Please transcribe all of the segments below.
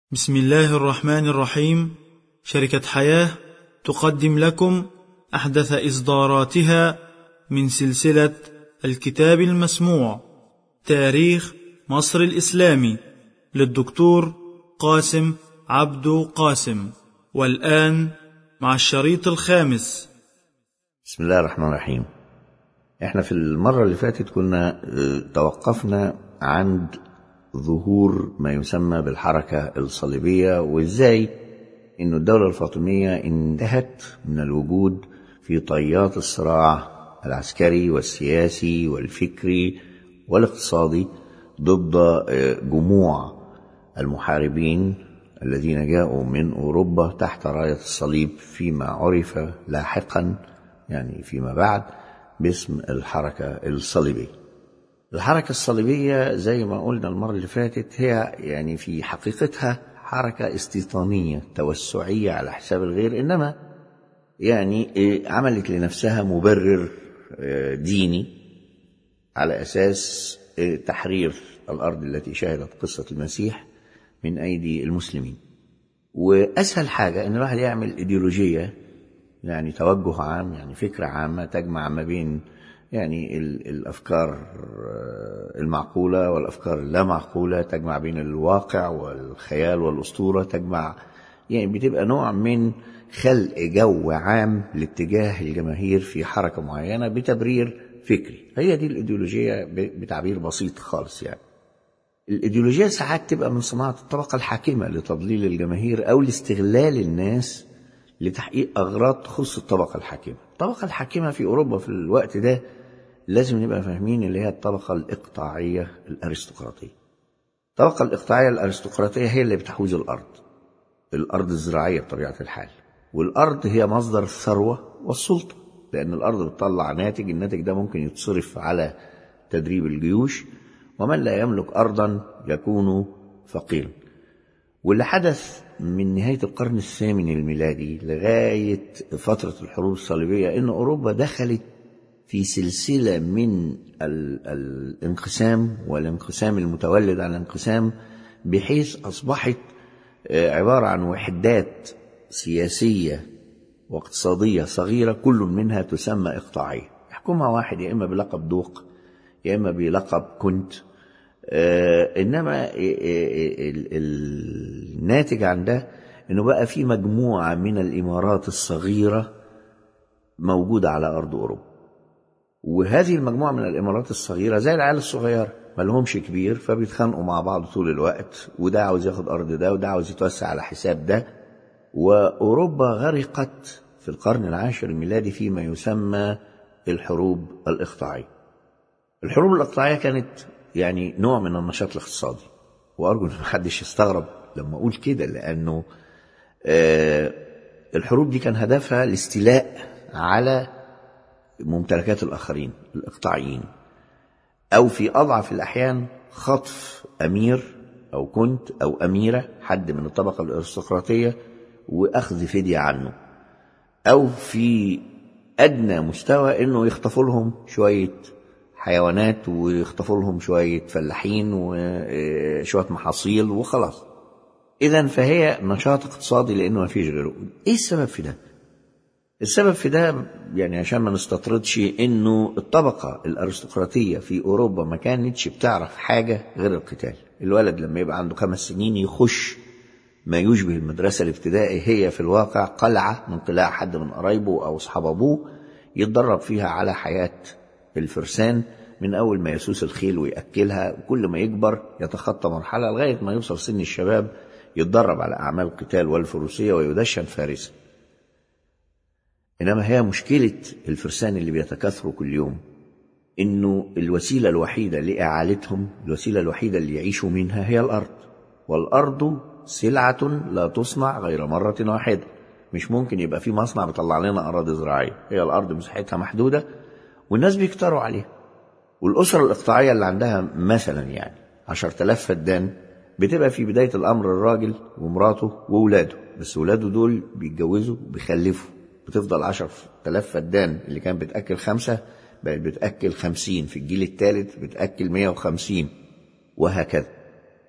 بسم الله الرحمن الرحيم شركة حياة تقدم لكم أحدث إصداراتها من سلسلة الكتاب المسموع تاريخ مصر الإسلامي للدكتور قاسم عبدو قاسم والآن مع الشريط الخامس بسم الله الرحمن الرحيم احنا في المرة اللي فاتت كنا اه، توقفنا عند ظهور ما يسمى بالحركة الصليبية وازاي ان الدولة الفاطمية انتهت من الوجود في طيات الصراع العسكري والسياسي والفكري والاقتصادي ضد اه، جموع المحاربين الذين جاءوا من اوروبا تحت رايه الصليب فيما عرف لاحقا يعني فيما بعد باسم الحركه الصليبيه. الحركه الصليبيه زي ما قلنا المره اللي فاتت هي يعني في حقيقتها حركه استيطانيه توسعيه على حساب الغير انما يعني إيه، عملت لنفسها مبرر آه، ديني على اساس آه، تحرير الارض التي شهدت قصه المسيح من ايدي المسلمين. واسهل حاجه ان الواحد يعمل ايديولوجيه يعني توجه عام يعني فكره عامه تجمع ما بين يعني ال- الافكار آه، المعقوله والافكار اللا معقوله تجمع بين الواقع والخيال والاسطوره تجمع يعني بتبقى نوع من خلق جو عام لاتجاه الجماهير في حركه معينه بتبرير فكري هي دي الايديولوجيه ب- بتعبير بسيط خالص يعني الايديولوجيا ساعات تبقى من صناعه الطبقه الحاكمه لتضليل الجماهير او لاستغلال الناس لتحقيق اغراض تخص الطبقه الحاكمه. الطبقه الحاكمه في اوروبا في الوقت ده لازم نبقى فاهمين اللي هي الطبقه الاقطاعيه الارستقراطيه. الطبقه الاقطاعيه الارستقراطيه هي اللي بتحوز الارض. الارض الزراعيه بطبيعه الحال. والارض هي مصدر الثروه والسلطه لان الارض بتطلع ناتج، الناتج ده ممكن يتصرف على تدريب الجيوش ومن لا يملك ارضا يكون فقيرا. واللي حدث من نهاية القرن الثامن الميلادي لغاية فترة الحروب الصليبية إن أوروبا دخلت في سلسلة من ال- الانقسام والانقسام المتولد عن الانقسام بحيث أصبحت آه، عبارة عن وحدات سياسية واقتصادية صغيرة كل منها تسمى إقطاعية يحكمها واحد يا إما بلقب دوق يا إما بلقب كنت آه، انما ال- ال- الناتج عن ده انه بقى في مجموعه من الامارات الصغيره موجوده على ارض اوروبا وهذه المجموعه من الامارات الصغيره زي العيال الصغيره ما لهمش كبير فبيتخانقوا مع بعض طول الوقت وده عاوز ياخد ارض ده وده عاوز يتوسع على حساب ده واوروبا غرقت في القرن العاشر الميلادي فيما يسمى الحروب الاقطاعيه الحروب الإقطاعية كانت يعني نوع من النشاط الاقتصادي وأرجو إن محدش يستغرب لما أقول كده لأنه آه، الحروب دي كان هدفها الاستيلاء على ممتلكات الآخرين الإقطاعيين أو في أضعف الأحيان خطف أمير أو كنت أو أميرة حد من الطبقة الأرستقراطية وأخذ فدية عنه أو في أدنى مستوى إنه يخطفوا لهم شوية حيوانات ويخطفوا لهم شوية فلاحين وشوية محاصيل وخلاص إذا فهي نشاط اقتصادي لأنه ما فيش غيره إيه السبب في ده؟ السبب في ده يعني عشان ما نستطردش انه الطبقة الارستقراطية في اوروبا ما كانتش بتعرف حاجة غير القتال الولد لما يبقى عنده خمس سنين يخش ما يشبه المدرسة الابتدائي هي في الواقع قلعة من قلاع حد من قرايبه أو أصحاب أبوه يتدرب فيها على حياة الفرسان من أول ما يسوس الخيل ويأكلها وكل ما يكبر يتخطى مرحلة لغاية ما يوصل سن الشباب يتدرب على أعمال القتال والفروسية ويدشن فارسا إنما هي مشكلة الفرسان اللي بيتكاثروا كل يوم إنه الوسيلة الوحيدة لإعالتهم الوسيلة الوحيدة اللي يعيشوا منها هي الأرض والأرض سلعة لا تصنع غير مرة واحدة مش ممكن يبقى في مصنع بيطلع لنا أراضي زراعية هي الأرض مساحتها محدودة والناس بيكتروا عليها والأسرة الإقطاعية اللي عندها مثلا يعني عشرة آلاف فدان بتبقى في بداية الأمر الراجل ومراته وولاده بس ولاده دول بيتجوزوا وبيخلفوا بتفضل عشر آلاف فدان اللي كان بتأكل خمسة بقت بتأكل خمسين في الجيل الثالث بتأكل مية وخمسين وهكذا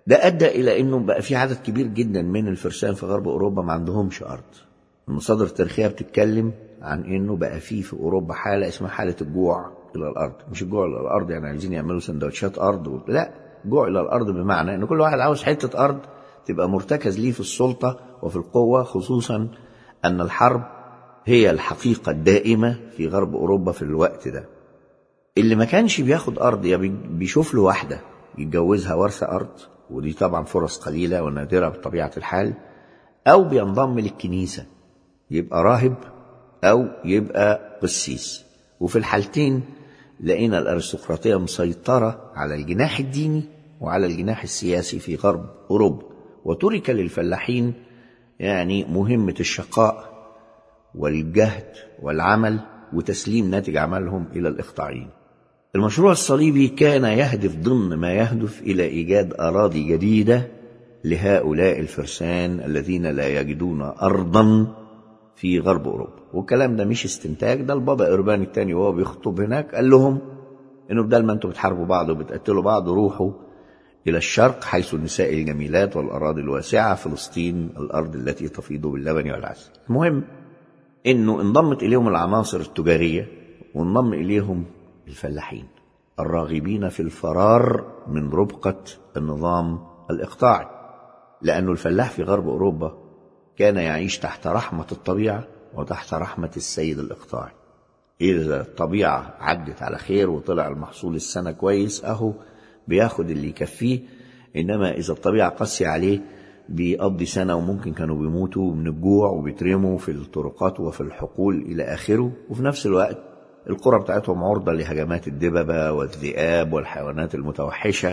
ده أدى إلى أنه بقى في عدد كبير جدا من الفرسان في غرب أوروبا ما عندهمش أرض المصادر التاريخية بتتكلم عن أنه بقى في في أوروبا حالة اسمها حالة الجوع إلى الأرض مش الجوع إلى الأرض يعني عايزين يعملوا سندوتشات أرض و... لا جوع إلى الأرض بمعنى أن كل واحد عاوز حتة أرض تبقى مرتكز ليه في السلطة وفي القوة خصوصا أن الحرب هي الحقيقة الدائمة في غرب أوروبا في الوقت ده اللي ما كانش بياخد أرض يا بيشوف له واحدة يتجوزها ورثة أرض ودي طبعا فرص قليلة ونادرة بطبيعة الحال أو بينضم للكنيسة يبقى راهب أو يبقى قسيس وفي الحالتين لقينا الأرستقراطية مسيطرة على الجناح الديني وعلى الجناح السياسي في غرب أوروبا وترك للفلاحين يعني مهمة الشقاء والجهد والعمل وتسليم ناتج عملهم إلى الإقطاعيين المشروع الصليبي كان يهدف ضمن ما يهدف إلى إيجاد أراضي جديدة لهؤلاء الفرسان الذين لا يجدون أرضا في غرب أوروبا والكلام ده مش استنتاج ده البابا إربان الثاني وهو بيخطب هناك قال لهم إنه بدل ما أنتم بتحاربوا بعض وبتقتلوا بعض روحوا إلى الشرق حيث النساء الجميلات والأراضي الواسعة فلسطين الأرض التي تفيض باللبن والعسل المهم إنه انضمت إليهم العناصر التجارية وانضم إليهم الفلاحين الراغبين في الفرار من ربقة النظام الإقطاعي لأن الفلاح في غرب أوروبا كان يعيش تحت رحمة الطبيعة وتحت رحمة السيد الإقطاعي إذا الطبيعة عدت على خير وطلع المحصول السنة كويس أهو بياخد اللي يكفيه إنما إذا الطبيعة قاسية عليه بيقضي سنة وممكن كانوا بيموتوا من الجوع وبيترموا في الطرقات وفي الحقول إلى آخره وفي نفس الوقت القرى بتاعتهم عرضة لهجمات الدببة والذئاب والحيوانات المتوحشة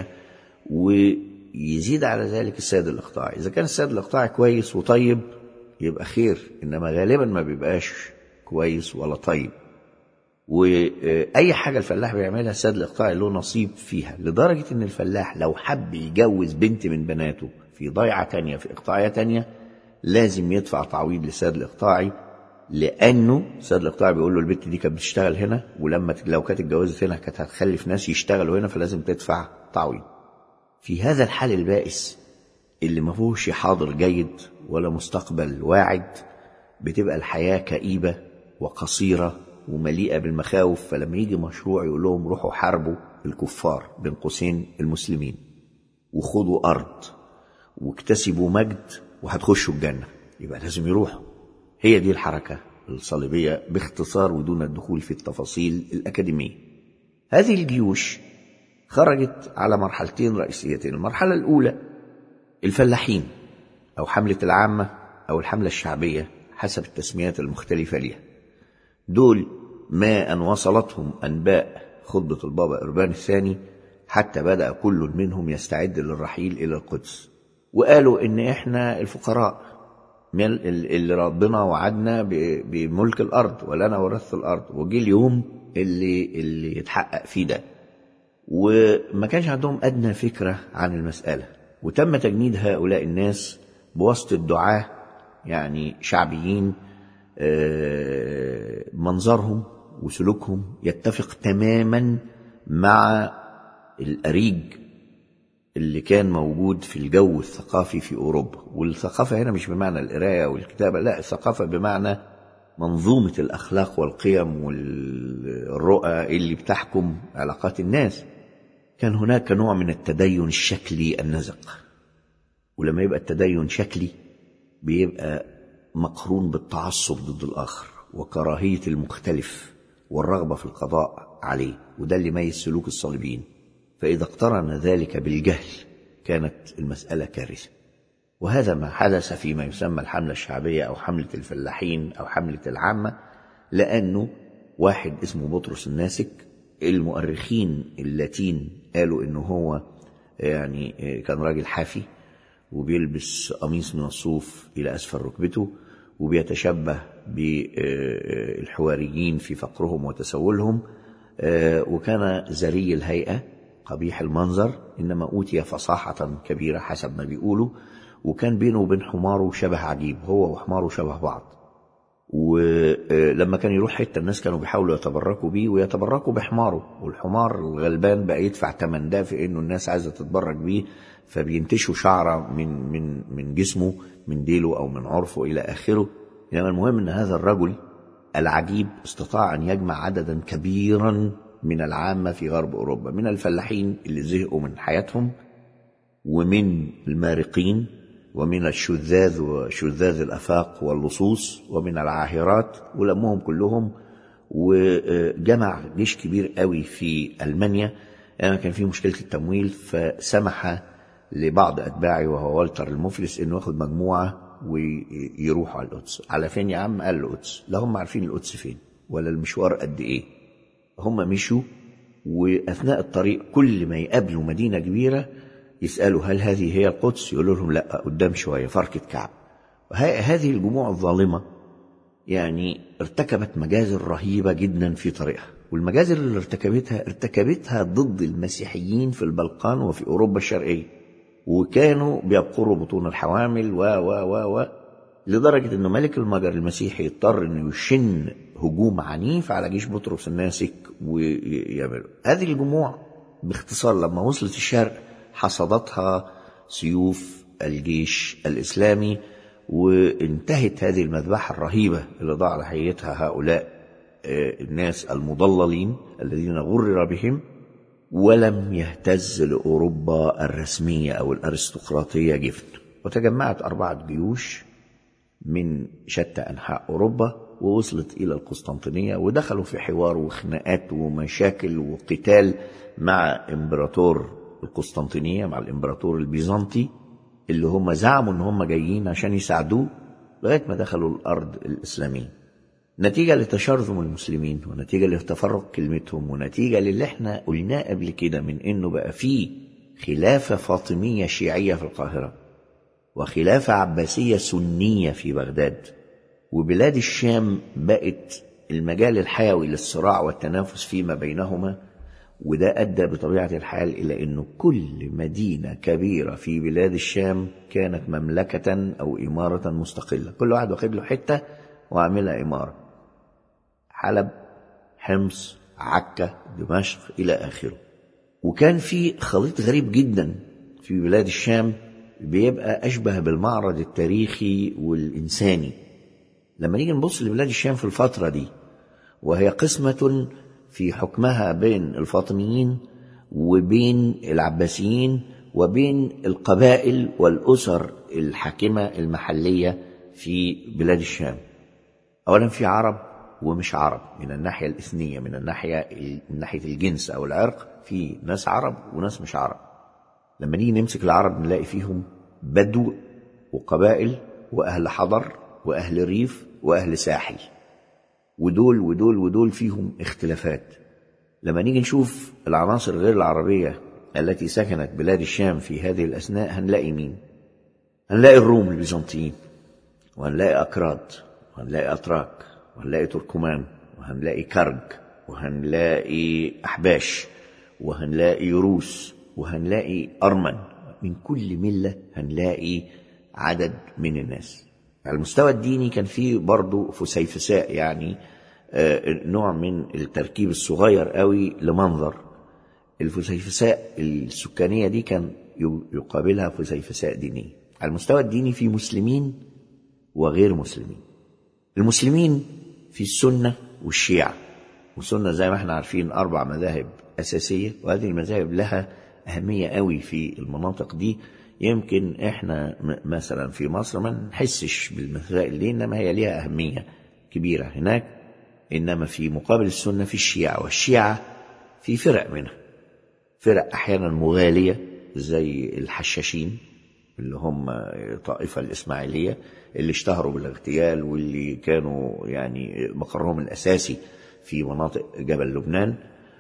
ويزيد على ذلك السيد الإقطاعي إذا كان السيد الإقطاعي كويس وطيب يبقى خير إنما غالبا ما بيبقاش كويس ولا طيب وأي حاجة الفلاح بيعملها السيد الإقطاعي له نصيب فيها لدرجة إن الفلاح لو حب يجوز بنت من بناته في ضيعة تانية في إقطاعية تانية لازم يدفع تعويض للسيد الإقطاعي لانه السيد الاقطاعي بيقول له البت دي كانت بتشتغل هنا ولما لو كانت اتجوزت هنا كانت هتخلف ناس يشتغلوا هنا فلازم تدفع تعويض. في هذا الحال البائس اللي ما فيهوش حاضر جيد ولا مستقبل واعد بتبقى الحياه كئيبه وقصيره ومليئه بالمخاوف فلما يجي مشروع يقول لهم روحوا حاربوا الكفار بين قوسين المسلمين وخدوا ارض واكتسبوا مجد وهتخشوا الجنه يبقى لازم يروحوا هي دي الحركة الصليبية باختصار ودون الدخول في التفاصيل الأكاديمية هذه الجيوش خرجت على مرحلتين رئيسيتين المرحلة الأولى الفلاحين أو حملة العامة أو الحملة الشعبية حسب التسميات المختلفة لها دول ما أن وصلتهم أنباء خطبة البابا إربان الثاني حتى بدأ كل منهم يستعد للرحيل إلى القدس وقالوا إن إحنا الفقراء اللي ربنا وعدنا بملك الارض ولنا ورثت الارض وجي اليوم اللي اللي يتحقق فيه ده وما كانش عندهم ادنى فكره عن المساله وتم تجنيد هؤلاء الناس بواسطه دعاه يعني شعبيين منظرهم وسلوكهم يتفق تماما مع الأريج اللي كان موجود في الجو الثقافي في أوروبا والثقافة هنا مش بمعنى القراية والكتابة لا الثقافة بمعنى منظومة الأخلاق والقيم والرؤى اللي بتحكم علاقات الناس كان هناك نوع من التدين الشكلي النزق ولما يبقى التدين شكلي بيبقى مقرون بالتعصب ضد الآخر وكراهية المختلف والرغبة في القضاء عليه وده اللي يميز سلوك الصليبيين فإذا اقترن ذلك بالجهل كانت المسألة كارثة وهذا ما حدث فيما يسمى الحملة الشعبية أو حملة الفلاحين أو حملة العامة لأنه واحد اسمه بطرس الناسك المؤرخين اللاتين قالوا إنه هو يعني كان راجل حافي وبيلبس قميص من الصوف إلى أسفل ركبته وبيتشبه بالحواريين في فقرهم وتسولهم وكان زري الهيئة قبيح المنظر إنما أوتي فصاحة كبيرة حسب ما بيقولوا وكان بينه وبين حماره شبه عجيب هو وحماره شبه بعض ولما كان يروح حته الناس كانوا بيحاولوا يتبركوا بيه ويتبركوا بحماره والحمار الغلبان بقى يدفع تمن ده في انه الناس عايزه تتبرك بيه فبينتشوا شعره من من من جسمه من ديله او من عرفه الى اخره انما المهم ان هذا الرجل العجيب استطاع ان يجمع عددا كبيرا من العامه في غرب اوروبا من الفلاحين اللي زهقوا من حياتهم ومن المارقين ومن الشذاذ وشذاذ الافاق واللصوص ومن العاهرات ولمهم كلهم وجمع جيش كبير قوي في المانيا يعني كان في مشكله التمويل فسمح لبعض اتباعي وهو والتر المفلس انه ياخد مجموعه ويروحوا على القدس على فين يا عم قال القدس لا هم عارفين القدس فين ولا المشوار قد ايه هم مشوا واثناء الطريق كل ما يقابلوا مدينه كبيره يسالوا هل هذه هي القدس يقولوا لهم لا قدام شويه فركه كعب هذه الجموع الظالمه يعني ارتكبت مجازر رهيبه جدا في طريقها والمجازر اللي ارتكبتها ارتكبتها ضد المسيحيين في البلقان وفي اوروبا الشرقيه وكانوا بيبقروا بطون الحوامل و و و و لدرجة أنه ملك المجر المسيحي اضطر أنه يشن هجوم عنيف على جيش بطرس الناسك ويعملوا هذه الجموع باختصار لما وصلت الشرق حصدتها سيوف الجيش الإسلامي وانتهت هذه المذبحة الرهيبة اللي ضاع ضحيتها هؤلاء الناس المضللين الذين غرر بهم ولم يهتز لأوروبا الرسمية أو الأرستقراطية جفن وتجمعت أربعة جيوش من شتى أنحاء أوروبا ووصلت إلى القسطنطينية ودخلوا في حوار وخناقات ومشاكل وقتال مع إمبراطور القسطنطينية مع الإمبراطور البيزنطي اللي هم زعموا إن هم جايين عشان يساعدوه لغاية ما دخلوا الأرض الإسلامية نتيجة لتشرذم المسلمين ونتيجة لتفرق كلمتهم ونتيجة للي احنا قلناه قبل كده من انه بقى فيه خلافة فاطمية شيعية في القاهرة وخلافة عباسية سنية في بغداد وبلاد الشام بقت المجال الحيوي للصراع والتنافس فيما بينهما وده أدى بطبيعة الحال إلى أنه كل مدينة كبيرة في بلاد الشام كانت مملكة أو إمارة مستقلة كل واحد واخد له حتة وعاملها إمارة حلب حمص عكا دمشق إلى آخره وكان في خليط غريب جدا في بلاد الشام بيبقى أشبه بالمعرض التاريخي والإنساني لما نيجي نبص لبلاد الشام في الفترة دي وهي قسمة في حكمها بين الفاطميين وبين العباسيين وبين القبائل والأسر الحاكمة المحلية في بلاد الشام أولا في عرب ومش عرب من الناحية الإثنية من الناحية من ناحية الجنس أو العرق في ناس عرب وناس مش عرب لما نيجي نمسك العرب نلاقي فيهم بدو وقبائل وأهل حضر وأهل ريف وأهل ساحل ودول ودول ودول فيهم اختلافات لما نيجي نشوف العناصر غير العربية التي سكنت بلاد الشام في هذه الأثناء هنلاقي مين هنلاقي الروم البيزنطيين وهنلاقي أكراد وهنلاقي أتراك وهنلاقي تركمان وهنلاقي كرج وهنلاقي أحباش وهنلاقي روس وهنلاقي أرمن من كل ملة هنلاقي عدد من الناس على المستوى الديني كان فيه برضه فسيفساء يعني نوع من التركيب الصغير قوي لمنظر الفسيفساء السكانية دي كان يقابلها فسيفساء دينية على المستوى الديني في مسلمين وغير مسلمين المسلمين في السنة والشيعة والسنة زي ما احنا عارفين أربع مذاهب أساسية وهذه المذاهب لها أهمية قوي في المناطق دي يمكن احنا مثلا في مصر ما نحسش بالمسائل دي انما هي ليها اهميه كبيره هناك انما في مقابل السنه في الشيعه والشيعه في فرق منها فرق احيانا مغاليه زي الحشاشين اللي هم الطائفه الاسماعيليه اللي اشتهروا بالاغتيال واللي كانوا يعني مقرهم الاساسي في مناطق جبل لبنان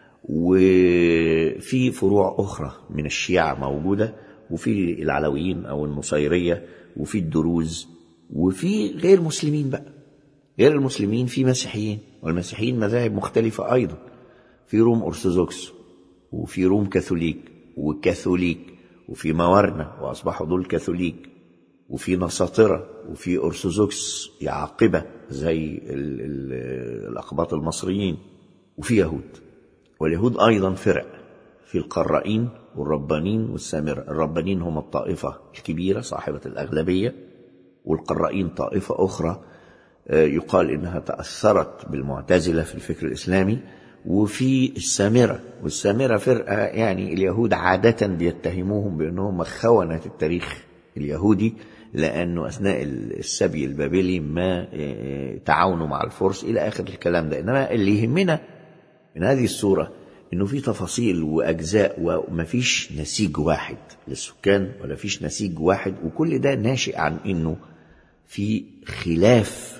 وفي فروع اخرى من الشيعه موجوده وفي العلويين او النصيريه وفي الدروز وفي غير مسلمين بقى غير المسلمين في مسيحيين والمسيحيين مذاهب مختلفه ايضا في روم ارثوذكس وفي روم كاثوليك وكاثوليك وفي موارنة واصبحوا دول كاثوليك وفي نساطرة وفي أرثوذكس عاقبة زي ال ال الأقباط المصريين وفي يهود واليهود أيضا فرق في القرائين والربانين والسامرة الربانين هم الطائفة الكبيرة صاحبة الأغلبية والقرائين طائفة أخرى يقال إنها تأثرت بالمعتزلة في الفكر الإسلامي وفي السامرة والسامرة فرقة يعني اليهود عادة بيتهموهم بأنهم خونة التاريخ اليهودي لأنه أثناء السبي البابلي ما تعاونوا مع الفرس إلى آخر الكلام ده إنما اللي يهمنا من هذه الصورة إنه في تفاصيل وأجزاء ومفيش نسيج واحد للسكان ولا فيش نسيج واحد وكل ده ناشئ عن إنه في خلاف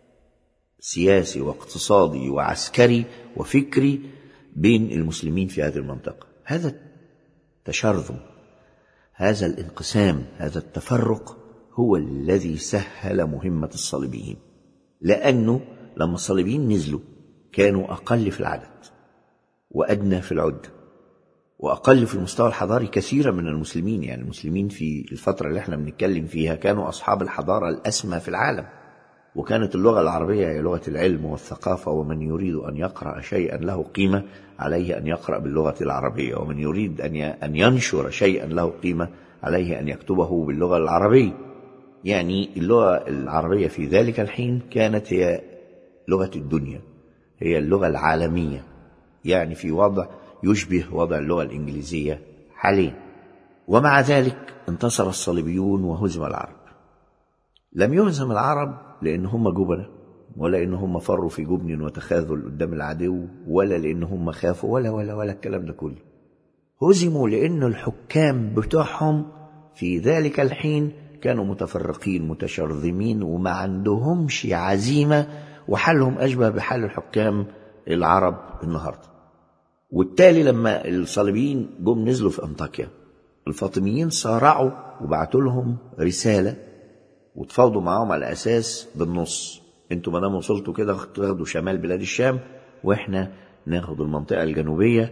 سياسي واقتصادي وعسكري وفكري بين المسلمين في هذه المنطقة هذا التشرذم هذا الانقسام هذا التفرق هو الذي سهل مهمة الصليبيين لأنه لما الصليبيين نزلوا كانوا أقل في العدد وأدنى في العدة وأقل في المستوى الحضاري كثيرا من المسلمين يعني المسلمين في الفترة اللي احنا بنتكلم فيها كانوا أصحاب الحضارة الأسمى في العالم وكانت اللغة العربية هي لغة العلم والثقافة ومن يريد أن يقرأ شيئا له قيمة عليه أن يقرأ باللغة العربية ومن يريد أن ينشر شيئا له قيمة عليه أن يكتبه باللغة العربية يعني اللغة العربية في ذلك الحين كانت هي لغة الدنيا هي اللغة العالمية يعني في وضع يشبه وضع اللغة الإنجليزية حاليا ومع ذلك انتصر الصليبيون وهزم العرب لم يهزم العرب لأن هم جبنة ولا إن هم فروا في جبن وتخاذل قدام العدو ولا لأن هم خافوا ولا ولا ولا الكلام ده كله هزموا لأن الحكام بتوعهم في ذلك الحين كانوا متفرقين متشرذمين وما عندهمش عزيمة وحالهم أشبه بحال الحكام العرب النهاردة وبالتالي لما الصليبيين جم نزلوا في أنطاكيا الفاطميين صارعوا وبعتوا لهم رسالة وتفاوضوا معاهم على أساس بالنص انتوا ما دام وصلتوا كده تاخدوا شمال بلاد الشام واحنا ناخد المنطقة الجنوبية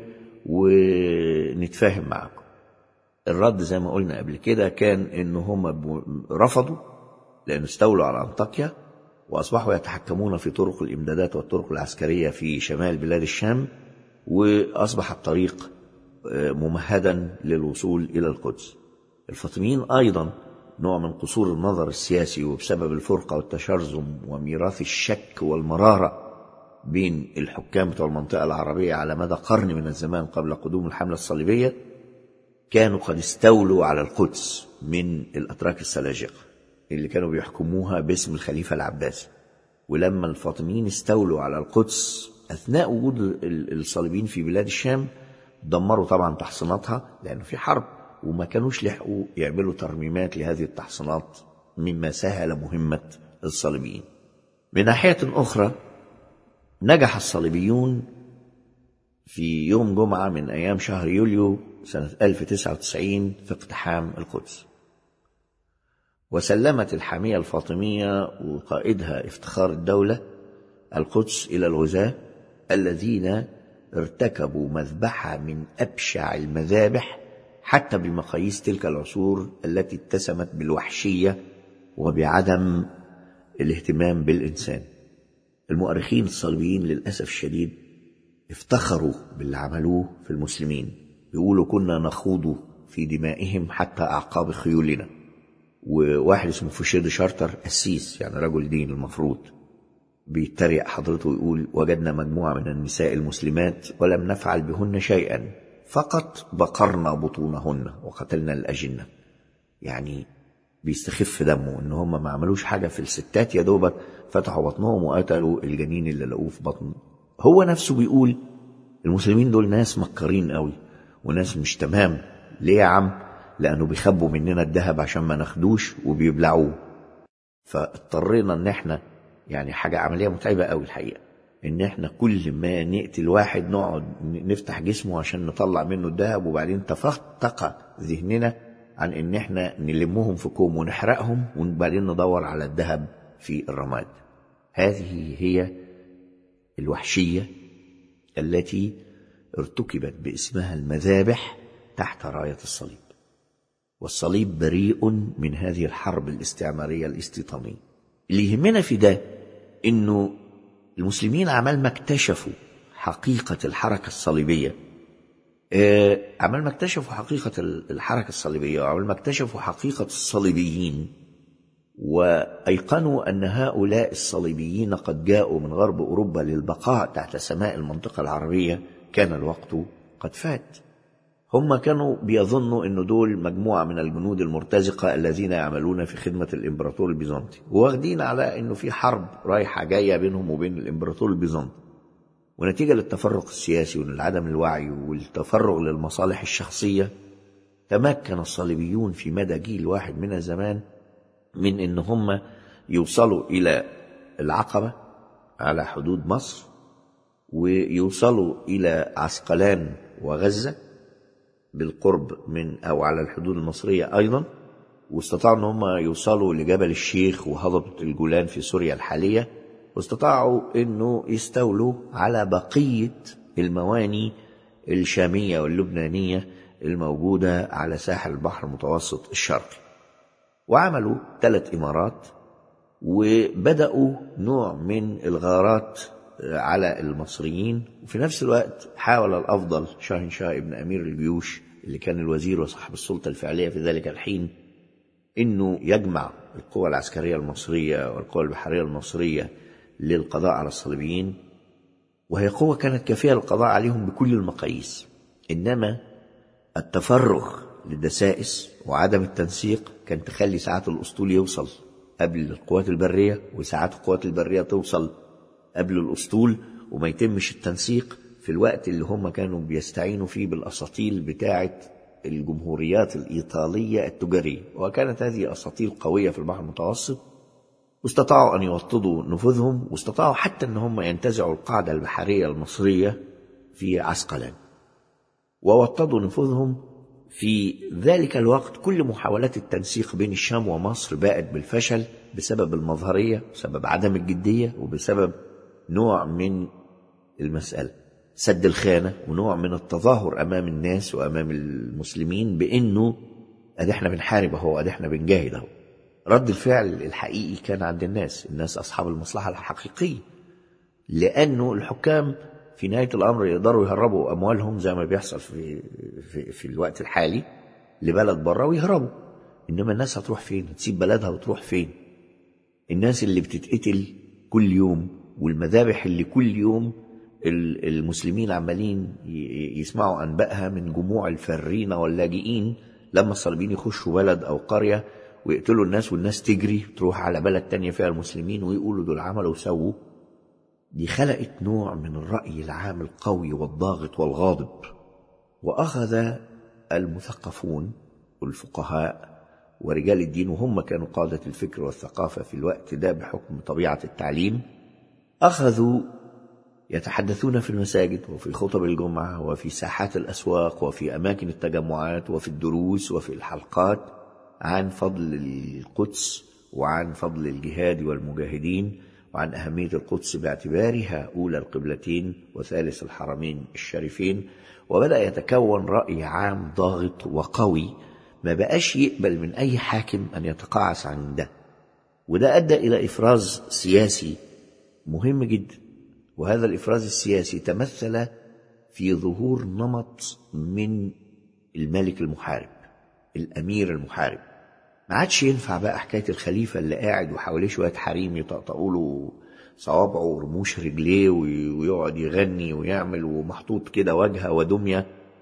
ونتفاهم معاكم الرد زي ما قلنا قبل كده كان ان هم رفضوا لان استولوا على انطاكيا واصبحوا يتحكمون في طرق الامدادات والطرق العسكريه في شمال بلاد الشام واصبح الطريق ممهدا للوصول الى القدس الفاطميين ايضا نوع من قصور النظر السياسي وبسبب الفرقه والتشرذم وميراث الشك والمراره بين الحكام بتوع المنطقه العربيه على مدى قرن من الزمان قبل قدوم الحمله الصليبيه كانوا قد استولوا على القدس من الأتراك السلاجقة اللي كانوا بيحكموها باسم الخليفة العباسي ولما الفاطميين استولوا على القدس أثناء وجود الصليبيين في بلاد الشام دمروا طبعا تحصيناتها لأنه في حرب وما كانوش لحقوا يعملوا ترميمات لهذه التحصينات مما سهل مهمة الصليبيين من ناحية أخرى نجح الصليبيون في يوم جمعة من أيام شهر يوليو سنة 1099 في اقتحام القدس وسلمت الحامية الفاطمية وقائدها افتخار الدولة القدس إلى الغزاة الذين ارتكبوا مذبحة من أبشع المذابح حتى بمقاييس تلك العصور التي اتسمت بالوحشية وبعدم الاهتمام بالإنسان المؤرخين الصليبيين للأسف الشديد افتخروا باللي عملوه في المسلمين بيقولوا كنا نخوض في دمائهم حتى أعقاب خيولنا وواحد اسمه فوشيد شارتر قسيس يعني رجل دين المفروض بيتريق حضرته ويقول وجدنا مجموعة من النساء المسلمات ولم نفعل بهن شيئا فقط بقرنا بطونهن وقتلنا الأجنة يعني بيستخف دمه ان هم ما عملوش حاجة في الستات يا دوبك فتحوا بطنهم وقتلوا الجنين اللي لقوه في بطن هو نفسه بيقول المسلمين دول ناس مكرين قوي وناس مش تمام ليه يا عم لانه بيخبوا مننا الذهب عشان ما ناخدوش وبيبلعوه فاضطرينا ان احنا يعني حاجة عملية متعبة قوي الحقيقة ان احنا كل ما نقتل واحد نقعد نفتح جسمه عشان نطلع منه الذهب وبعدين تفتق ذهننا عن ان احنا نلمهم في كوم ونحرقهم وبعدين ندور على الذهب في الرماد هذه هي الوحشية التي ارتكبت باسمها المذابح تحت راية الصليب والصليب بريء من هذه الحرب الاستعمارية الاستيطانية اللي يهمنا في ده انه المسلمين عمال ما اكتشفوا حقيقة الحركة الصليبية آه، عمال ما اكتشفوا حقيقة الحركة الصليبية وعمال ما اكتشفوا حقيقة الصليبيين وأيقنوا أن هؤلاء الصليبيين قد جاءوا من غرب أوروبا للبقاء تحت سماء المنطقة العربية كان الوقت قد فات هم كانوا بيظنوا أن دول مجموعة من الجنود المرتزقة الذين يعملون في خدمة الإمبراطور البيزنطي واخدين على أنه في حرب رايحة جاية بينهم وبين الإمبراطور البيزنطي ونتيجة للتفرق السياسي ولعدم الوعي والتفرغ للمصالح الشخصية تمكن الصليبيون في مدى جيل واحد من الزمان من ان هم يوصلوا الى العقبة على حدود مصر ويوصلوا الى عسقلان وغزة بالقرب من او على الحدود المصرية ايضا واستطاعوا ان هم يوصلوا لجبل الشيخ وهضبة الجولان في سوريا الحالية واستطاعوا انه يستولوا على بقية المواني الشامية واللبنانية الموجودة على ساحل البحر المتوسط الشرقي وعملوا ثلاث إمارات وبدأوا نوع من الغارات على المصريين وفي نفس الوقت حاول الأفضل شاهنشاه ابن أمير الجيوش اللي كان الوزير وصاحب السلطة الفعلية في ذلك الحين إنه يجمع القوى العسكرية المصرية والقوى البحرية المصرية للقضاء على الصليبيين وهي قوة كانت كافية للقضاء عليهم بكل المقاييس إنما التفرغ للدسائس وعدم التنسيق كان تخلي ساعات الأسطول يوصل قبل القوات البرية وساعات القوات البرية توصل قبل الأسطول وما يتمش التنسيق في الوقت اللي هم كانوا بيستعينوا فيه بالأساطيل بتاعة الجمهوريات الإيطالية التجارية وكانت هذه أساطيل قوية في البحر المتوسط واستطاعوا أن يوطدوا نفوذهم واستطاعوا حتى أن هم ينتزعوا القاعدة البحرية المصرية في عسقلان ووطدوا نفوذهم في ذلك الوقت كل محاولات التنسيق بين الشام ومصر باءت بالفشل بسبب المظهرية بسبب عدم الجدية وبسبب نوع من المسألة سد الخانة ونوع من التظاهر أمام الناس وأمام المسلمين بأنه أدي احنا بنحارب أهو أدي احنا بنجاهد أهو رد الفعل الحقيقي كان عند الناس الناس أصحاب المصلحة الحقيقية لأنه الحكام في نهاية الأمر يقدروا يهربوا أموالهم زي ما بيحصل في, في, في الوقت الحالي لبلد بره ويهربوا إنما الناس هتروح فين هتسيب بلدها وتروح فين الناس اللي بتتقتل كل يوم والمذابح اللي كل يوم المسلمين عمالين يسمعوا أنبائها من جموع الفارين واللاجئين لما الصليبيين يخشوا بلد أو قرية ويقتلوا الناس والناس تجري تروح على بلد تانية فيها المسلمين ويقولوا دول عملوا وسووا دي خلقت نوع من الرأي العام القوي والضاغط والغاضب وأخذ المثقفون والفقهاء ورجال الدين وهم كانوا قادة الفكر والثقافة في الوقت ده بحكم طبيعة التعليم أخذوا يتحدثون في المساجد وفي خطب الجمعة وفي ساحات الأسواق وفي أماكن التجمعات وفي الدروس وفي الحلقات عن فضل القدس وعن فضل الجهاد والمجاهدين وعن أهمية القدس باعتبارها أولى القبلتين وثالث الحرمين الشريفين وبدأ يتكون رأي عام ضاغط وقوي ما بقاش يقبل من أي حاكم أن يتقاعس عن ده وده أدى إلى إفراز سياسي مهم جدا وهذا الإفراز السياسي تمثل في ظهور نمط من الملك المحارب الأمير المحارب ما عادش ينفع بقى حكاية الخليفة اللي قاعد وحواليه شوية حريم يطقطقوا له صوابعه ورموش رجليه ويقعد يغني ويعمل ومحطوط كده وجهة ودمية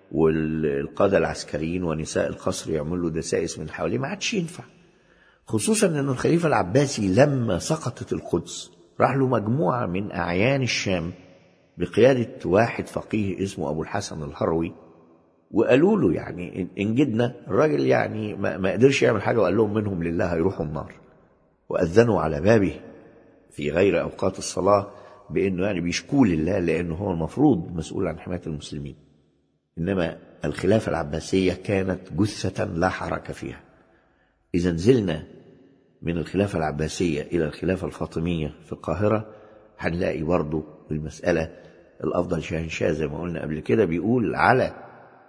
والقادة العسكريين ونساء القصر يعملوا دسائس من حواليه ما عادش ينفع خصوصا ان الخليفة العباسي لما سقطت القدس راح له مجموعة من أعيان الشام بقيادة واحد فقيه اسمه أبو الحسن الهروي وقالوا له يعني إن جدنا الراجل يعني ما, ما قدرش يعمل حاجة وقال لهم منهم لله هيروحوا النار وأذنوا على بابه في غير أوقات الصلاة بأنه يعني بيشكوا لله لأنه هو المفروض مسؤول عن حماية المسلمين إنما الخلافة العباسية كانت جثة لا حركة فيها إذا نزلنا من الخلافة العباسية إلى الخلافة الفاطمية في القاهرة هنلاقي برضه المسألة الأفضل شاهنشاه زي ما قلنا قبل كده بيقول على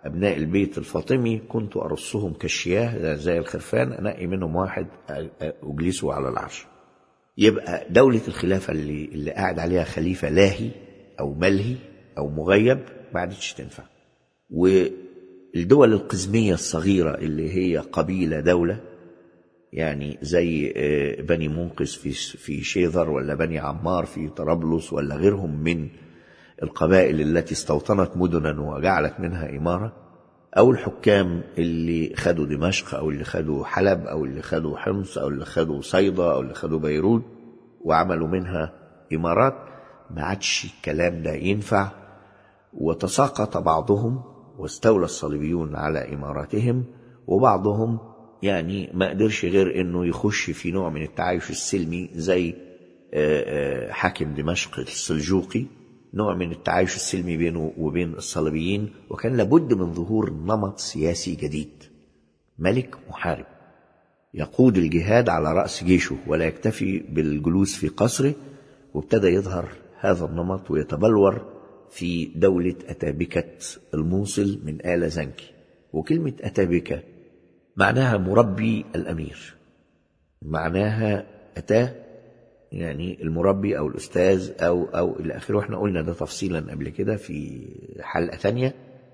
أبناء البيت الفاطمي كنت أرصهم كالشياه زي الخرفان أنقي منهم واحد أجلسه على العرش يبقى دولة الخلافة اللي, اللي قاعد عليها خليفة لاهي أو ملهي أو مغيب ما عادتش تنفع والدول القزمية الصغيرة اللي هي قبيلة دولة يعني زي بني منقذ في في شيذر ولا بني عمار في طرابلس ولا غيرهم من القبائل التي استوطنت مدنا وجعلت منها إمارة أو الحكام اللي خدوا دمشق أو اللي خدوا حلب أو اللي خدوا حمص أو اللي خدوا صيدا أو اللي خدوا بيروت وعملوا منها إمارات ما عادش الكلام ده ينفع وتساقط بعضهم واستولى الصليبيون على إماراتهم وبعضهم يعني ما قدرش غير انه يخش في نوع من التعايش السلمي زي حاكم دمشق السلجوقي نوع من التعايش السلمي بينه وبين الصليبيين وكان لابد من ظهور نمط سياسي جديد ملك محارب يقود الجهاد على رأس جيشه ولا يكتفي بالجلوس في قصره وابتدى يظهر هذا النمط ويتبلور في دولة أتابكة الموصل من آل زنكي وكلمة أتابكة معناها مربي الأمير معناها أتاه يعني المربي أو الأستاذ أو أو إلى آخره احنا قلنا ده تفصيلا قبل كده في حلقة ثانية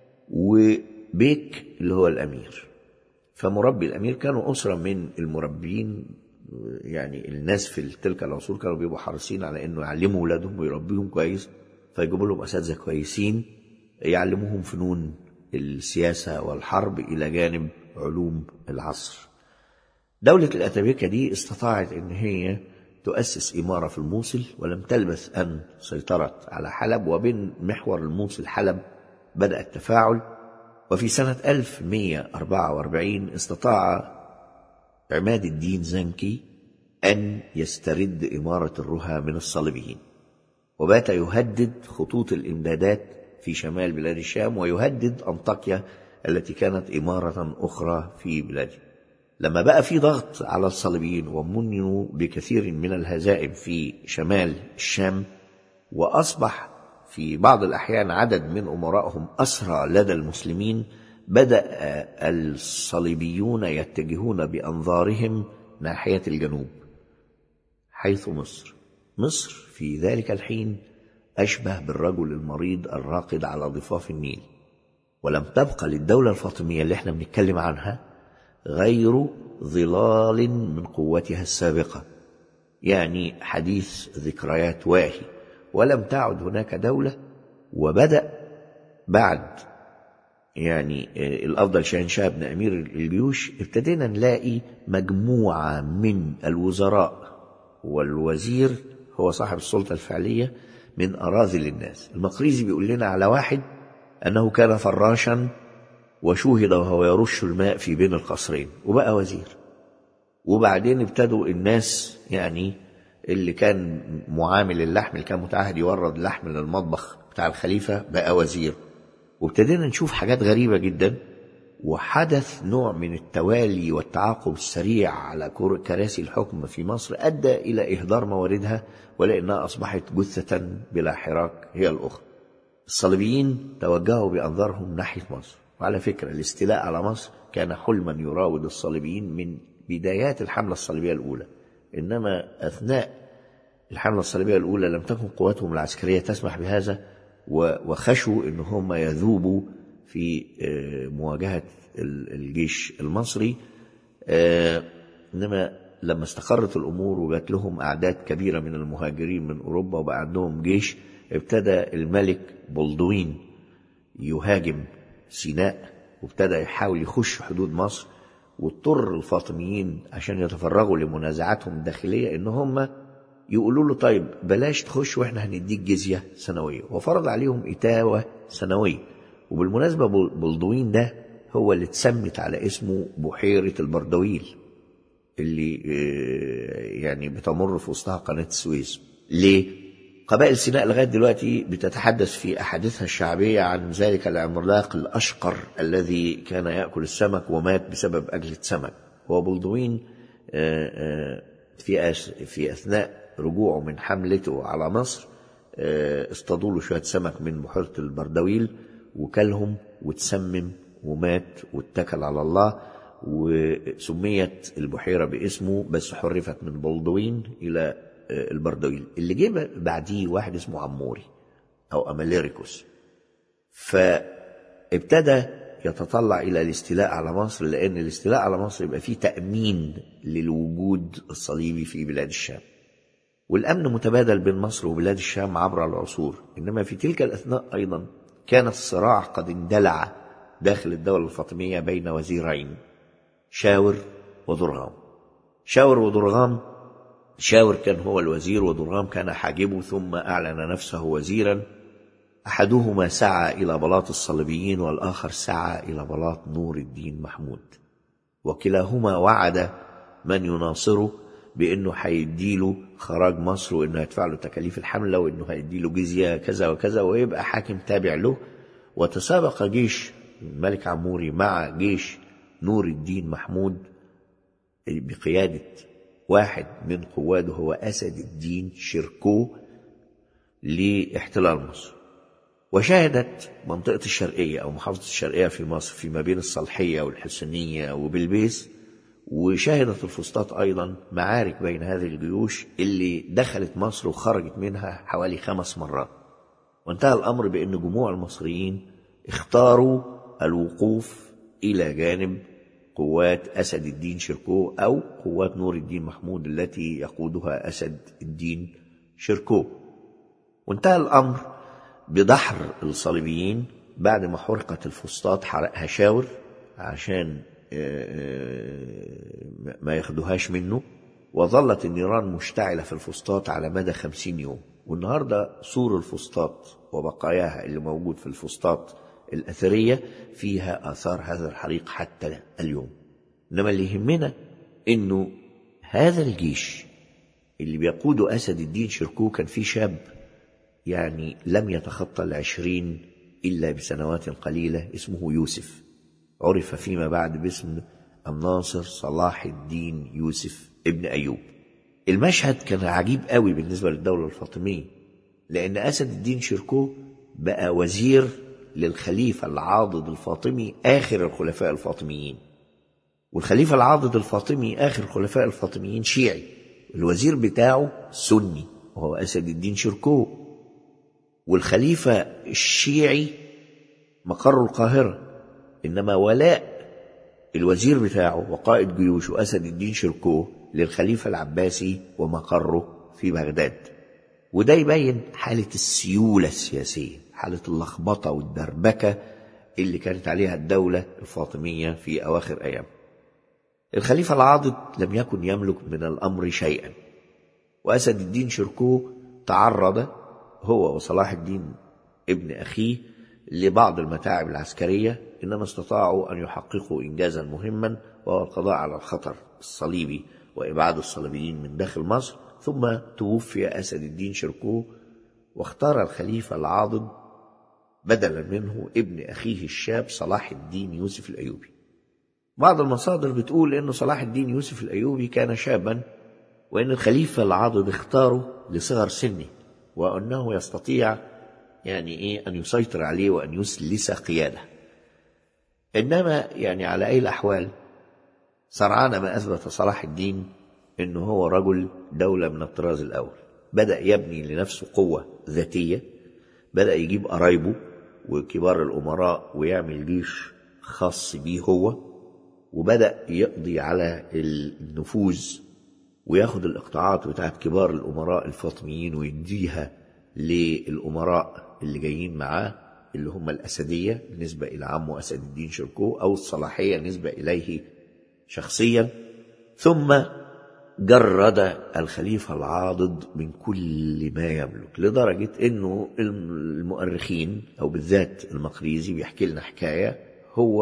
وبيك اللي هو الأمير فمربي الأمير كانوا أسرة من المربين يعني الناس في تلك العصور كانوا بيبقوا حريصين على إنه يعلموا أولادهم ويربيهم كويس فيجيبوا لهم أساتذة كويسين يعلموهم فنون السياسة والحرب إلى جانب علوم العصر دولة الأتابكة دي استطاعت أن هي تؤسس إمارة في الموصل ولم تلبث أن سيطرت على حلب وبين محور الموصل حلب بدأ التفاعل وفي سنة 1144 استطاع عماد الدين زنكي أن يسترد إمارة الرها من الصليبيين وبات يهدد خطوط الإمدادات في شمال بلاد الشام ويهدد أنطاكيا التي كانت إمارة أخرى في بلاده لما بقى في ضغط على الصليبيين ومنوا بكثير من الهزائم في شمال الشام وأصبح في بعض الأحيان عدد من أمرائهم أسرى لدى المسلمين بدأ الصليبيون يتجهون بأنظارهم ناحية الجنوب حيث مصر مصر في ذلك الحين أشبه بالرجل المريض الراقد على ضفاف النيل ولم تبقى للدولة الفاطمية اللي احنا بنتكلم عنها غير ظلال من قوتها السابقة يعني حديث ذكريات واهي ولم تعد هناك دولة وبدأ بعد يعني الأفضل شاهنشاه بن أمير الجيوش ابتدينا نلاقي مجموعة من الوزراء والوزير هو صاحب السلطة الفعلية من أراذل الناس المقريزي بيقول لنا على واحد أنه كان فراشا وشوهد وهو يرش الماء في بين القصرين وبقى وزير وبعدين ابتدوا الناس يعني اللي كان معامل اللحم اللي كان متعهد يورد لحم للمطبخ بتاع الخليفة بقى وزير وابتدينا نشوف حاجات غريبة جدا وحدث نوع من التوالي والتعاقب السريع على كراسي الحكم في مصر أدى إلى إهدار مواردها ولأنها أصبحت جثة بلا حراك هي الأخرى الصليبيين توجهوا بأنظارهم ناحية مصر وعلى فكرة الاستيلاء على مصر كان حلما يراود الصليبيين من بدايات الحملة الصليبية الأولى إنما أثناء الحملة الصليبية الأولى لم تكن قواتهم العسكرية تسمح بهذا وخشوا إن هم يذوبوا في مواجهة الجيش المصري إنما لما استقرت الأمور وجات لهم أعداد كبيرة من المهاجرين من أوروبا وبقى عندهم جيش ابتدى الملك بلدوين يهاجم سيناء وابتدى يحاول يخش حدود مصر واضطر الفاطميين عشان يتفرغوا لمنازعاتهم الداخلية إن هم يقولوا له طيب بلاش تخش واحنا هنديك جزية سنوية وفرض عليهم إتاوة سنوية وبالمناسبة بلدوين ده هو اللي اتسمت على اسمه بحيرة البردويل اللي يعني بتمر في وسطها قناة السويس ليه؟ قبائل سيناء لغاية دلوقتي بتتحدث في أحاديثها الشعبية عن ذلك العملاق الأشقر الذي كان يأكل السمك ومات بسبب أكلة سمك وبلدوين في في أثناء رجوعه من حملته على مصر اصطادوا له شوية سمك من بحيرة البردويل وكلهم وتسمم ومات واتكل على الله وسميت البحيرة باسمه بس حرفت من بلدوين إلى البردويل اللي جه بعديه واحد اسمه عموري أو أماليريكوس فابتدى يتطلع إلى الاستيلاء على مصر لأن الاستيلاء على مصر يبقى فيه تأمين للوجود الصليبي في بلاد الشام والأمن متبادل بين مصر وبلاد الشام عبر العصور إنما في تلك الأثناء أيضا كان الصراع قد اندلع داخل الدولة الفاطمية بين وزيرين شاور ودرغام شاور ودرغام شاور كان هو الوزير ودرغام كان حاجبه ثم أعلن نفسه وزيرا أحدهما سعى إلى بلاط الصليبيين والآخر سعى إلى بلاط نور الدين محمود وكلاهما وعد من يناصره بأنه هيديله خراج مصر وأنه هيدفع له تكاليف الحملة وأنه هيديله جزية كذا وكذا ويبقى حاكم تابع له وتسابق جيش الملك عموري مع جيش نور الدين محمود بقيادة واحد من قواده هو أسد الدين شركو لاحتلال مصر وشهدت منطقة الشرقية أو محافظة الشرقية في مصر فيما بين الصالحية والحسنية وبلبيس وشهدت الفسطاط أيضا معارك بين هذه الجيوش اللي دخلت مصر وخرجت منها حوالي خمس مرات وانتهى الأمر بأن جموع المصريين اختاروا الوقوف إلى جانب قوات أسد الدين شركو أو قوات نور الدين محمود التي يقودها أسد الدين شركو وانتهى الأمر بدحر الصليبيين بعد ما حرقت الفسطاط حرقها شاور عشان ما ياخدوهاش منه وظلت النيران مشتعلة في الفسطاط على مدى خمسين يوم والنهاردة سور الفسطاط وبقاياها اللي موجود في الفسطاط الأثرية فيها آثار هذا الحريق حتى اليوم إنما اللي يهمنا إنه هذا الجيش اللي بيقوده أسد الدين شركو كان فيه شاب يعني لم يتخطى العشرين إلا بسنوات قليلة اسمه يوسف عرف فيما بعد باسم الناصر صلاح الدين يوسف ابن أيوب المشهد كان عجيب قوي بالنسبة للدولة الفاطمية لأن أسد الدين شركو بقى وزير للخليفة العاضد الفاطمي آخر الخلفاء الفاطميين والخليفة العاضد الفاطمي آخر الخلفاء الفاطميين شيعي الوزير بتاعه سني وهو أسد الدين شركو والخليفة الشيعي مقر القاهرة إنما ولاء الوزير بتاعه وقائد جيوشه أسد الدين شركو للخليفة العباسي ومقره في بغداد وده يبين حالة السيولة السياسية حالة اللخبطة والدربكة اللي كانت عليها الدولة الفاطمية في أواخر أيام الخليفة العاضد لم يكن يملك من الأمر شيئا وأسد الدين شركو تعرض هو وصلاح الدين ابن أخيه لبعض المتاعب العسكرية إنما استطاعوا أن يحققوا إنجازا مهما وهو القضاء على الخطر الصليبي وإبعاد الصليبيين من داخل مصر ثم توفي أسد الدين شركو واختار الخليفة العاضد بدلا منه ابن أخيه الشاب صلاح الدين يوسف الأيوبي بعض المصادر بتقول أن صلاح الدين يوسف الأيوبي كان شابا وأن الخليفة العاضد اختاره لصغر سنه وأنه يستطيع يعني إيه أن يسيطر عليه وأن يسلس قيادة إنما يعني على أي الأحوال سرعان ما أثبت صلاح الدين أنه هو رجل دولة من الطراز الأول بدأ يبني لنفسه قوة ذاتية بدأ يجيب قرايبه وكبار الأمراء ويعمل جيش خاص بيه هو وبدأ يقضي على النفوذ وياخد الإقطاعات بتاعت كبار الأمراء الفاطميين ويديها للأمراء اللي جايين معاه اللي هم الأسدية نسبة إلى عمه أسد الدين شركو أو الصلاحية نسبة إليه شخصيا ثم جرد الخليفة العاضد من كل ما يملك لدرجة أنه المؤرخين أو بالذات المقريزي بيحكي لنا حكاية هو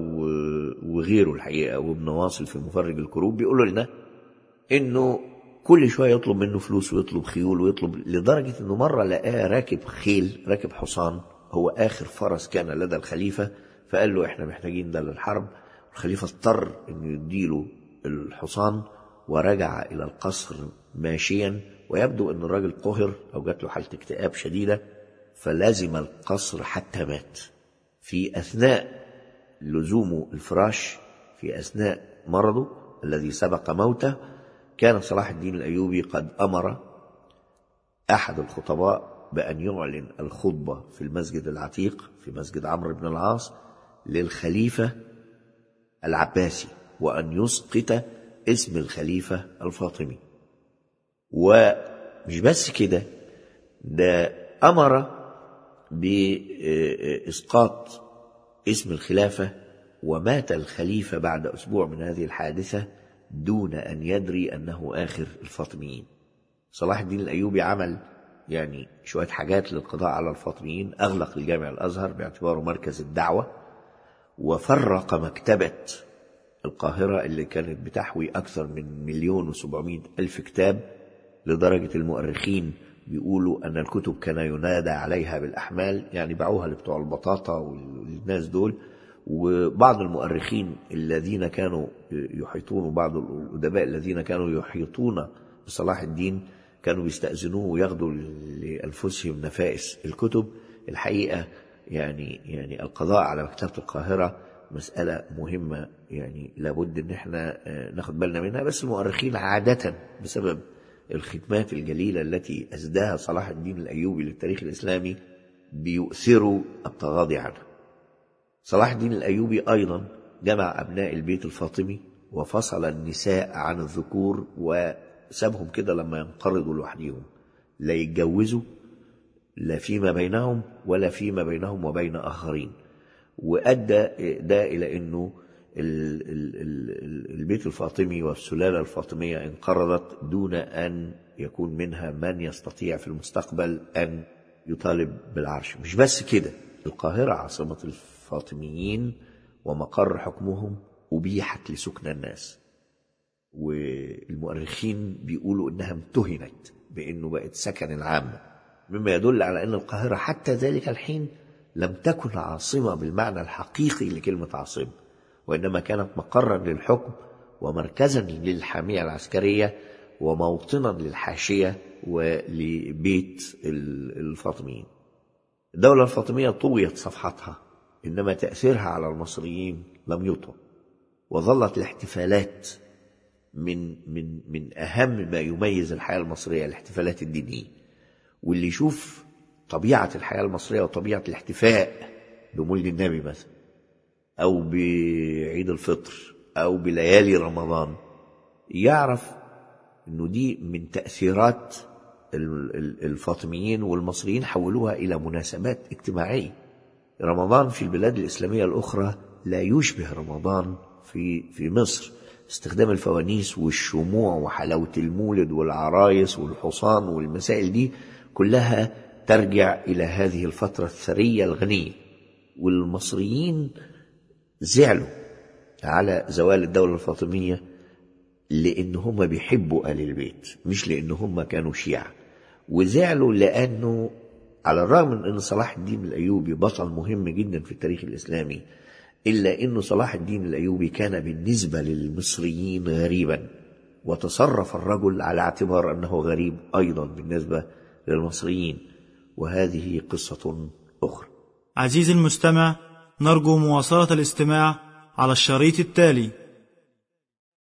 وغيره الحقيقة وابن واصل في مفرج الكروب بيقولوا لنا أنه كل شوية يطلب منه فلوس ويطلب خيول ويطلب لدرجة أنه مرة لقاه راكب خيل راكب حصان هو آخر فرس كان لدى الخليفة فقال له إحنا محتاجين ده للحرب الخليفة اضطر أنه يديله الحصان ورجع إلى القصر ماشيا ويبدو أن الراجل قهر أو جات له حالة اكتئاب شديدة فلازم القصر حتى مات في أثناء لزوم الفراش في أثناء مرضه الذي سبق موته كان صلاح الدين الأيوبي قد أمر أحد الخطباء بأن يعلن الخطبة في المسجد العتيق في مسجد عمرو بن العاص للخليفة العباسي وأن يسقط اسم الخليفة الفاطمي ومش بس كده ده أمر بإسقاط اسم الخلافة ومات الخليفة بعد أسبوع من هذه الحادثة دون أن يدري أنه آخر الفاطميين صلاح الدين الأيوبي عمل يعني شوية حاجات للقضاء على الفاطميين أغلق الجامع الأزهر باعتباره مركز الدعوة وفرق مكتبة القاهرة اللي كانت بتحوي أكثر من مليون وسبعمائة ألف كتاب لدرجة المؤرخين بيقولوا أن الكتب كان ينادى عليها بالأحمال يعني باعوها لبتوع البطاطا والناس دول وبعض المؤرخين الذين كانوا يحيطون وبعض الأدباء الذين كانوا يحيطون بصلاح الدين كانوا بيستأذنوه وياخدوا لأنفسهم نفائس الكتب الحقيقة يعني يعني القضاء على مكتبة القاهرة مسألة مهمة يعني لابد ان احنا ناخد بالنا منها بس المؤرخين عادة بسبب الخدمات الجليلة التي أسداها صلاح الدين الأيوبي للتاريخ الإسلامي بيؤثروا التغاضي عنها صلاح الدين الأيوبي أيضا جمع أبناء البيت الفاطمي وفصل النساء عن الذكور وسابهم كده لما ينقرضوا لوحدهم لا يتجوزوا لا فيما بينهم ولا فيما بينهم وبين آخرين وأدى ده إلى أنه البيت الفاطمي والسلالة الفاطمية انقرضت دون أن يكون منها من يستطيع في المستقبل أن يطالب بالعرش مش بس كده القاهرة عاصمة الفاطميين ومقر حكمهم أبيحت لسكن الناس والمؤرخين بيقولوا إنها امتهنت بأنه بقت سكن العامة مما يدل على أن القاهرة حتى ذلك الحين لم تكن عاصمة بالمعنى الحقيقي لكلمة عاصمة وإنما كانت مقرا للحكم ومركزا للحامية العسكرية وموطنا للحاشية ولبيت الفاطميين الدولة الفاطمية طويت صفحتها إنما تأثيرها على المصريين لم يطوى وظلت الاحتفالات من من من أهم ما يميز الحياة المصرية الاحتفالات الدينية واللي يشوف طبيعة الحياة المصرية وطبيعة الاحتفاء بمولد النبي مثلا أو بعيد الفطر أو بليالي رمضان يعرف أنه دي من تأثيرات الفاطميين والمصريين حولوها إلى مناسبات اجتماعية رمضان في البلاد الإسلامية الأخرى لا يشبه رمضان في في مصر استخدام الفوانيس والشموع وحلاوة المولد والعرايس والحصان والمسائل دي كلها ترجع إلى هذه الفترة الثرية الغنية والمصريين زعلوا على زوال الدولة الفاطمية لأن هم بيحبوا آل البيت مش لأن هم كانوا شيعة وزعلوا لأنه على الرغم من أن صلاح الدين الأيوبي بطل مهم جدا في التاريخ الإسلامي إلا أن صلاح الدين الأيوبي كان بالنسبة للمصريين غريبا وتصرف الرجل على اعتبار أنه غريب أيضا بالنسبة للمصريين وهذه قصة أخرى عزيزي المستمع نرجو مواصلة الاستماع على الشريط التالي